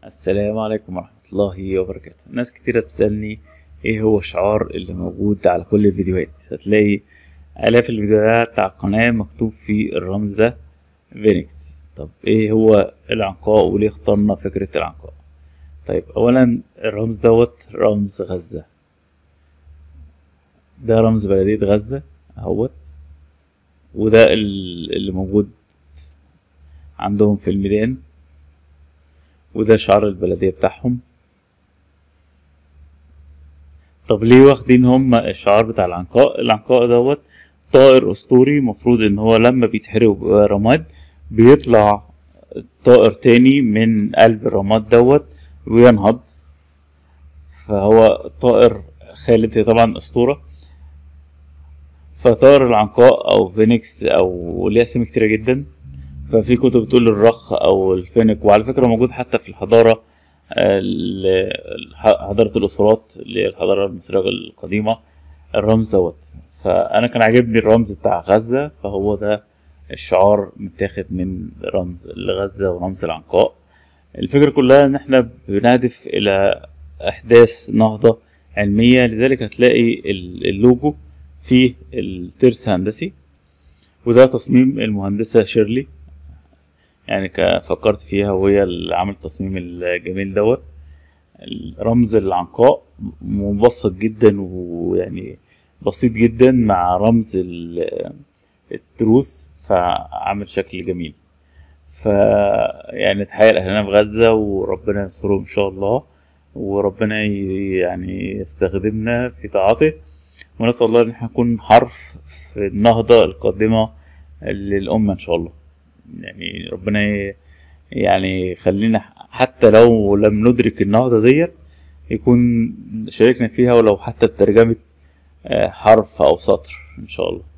السلام عليكم ورحمة الله وبركاته ناس كتيرة بتسألني ايه هو الشعار اللي موجود على كل الفيديوهات هتلاقي آلاف الفيديوهات على القناة مكتوب فيه الرمز ده فينيكس طب ايه هو العنقاء وليه اخترنا فكرة العنقاء طيب اولا الرمز دوت رمز غزة ده رمز بلدية غزة اهوت وده ال- اللي موجود عندهم في الميدان وده شعار البلدية بتاعهم طب ليه واخدين هم الشعار بتاع العنقاء العنقاء دوت طائر اسطوري مفروض ان هو لما بيتحرق وبيبقى رماد بيطلع طائر تاني من قلب الرماد دوت وينهض فهو طائر خالد هي طبعا اسطورة فطائر العنقاء او فينيكس او ليه اسامي كتيرة جدا ففي كتب بتقول الرخ او الفينيك وعلى فكرة موجود حتى في الحضارة ال- حضارة الأسرات اللي هي الحضارة المصرية القديمة الرمز دوت فأنا كان عاجبني الرمز بتاع غزة فهو ده الشعار متاخد من رمز غزة ورمز العنقاء الفكرة كلها إن إحنا بنهدف إلى إحداث نهضة علمية لذلك هتلاقي ال- اللوجو فيه الترس هندسي وده تصميم المهندسة شيرلي يعني ك- فكرت فيها وهي اللي عملت التصميم الجميل دوت رمز العنقاء مبسط جدا ويعني بسيط جدا مع رمز ال- التروس فعامل شكل جميل ف يعني تحية أهلنا في غزة وربنا ينصرهم إن شاء الله وربنا ي- يعني يستخدمنا في طاعته ونسأل الله إن احنا نكون حرف في النهضة القادمة للأمة إن شاء الله يعني ربنا ي- يعني يخلينا حتى لو لم ندرك النهضة ديت يكون شاركنا فيها ولو حتى بترجمة آه، حرف أو سطر إن شاء الله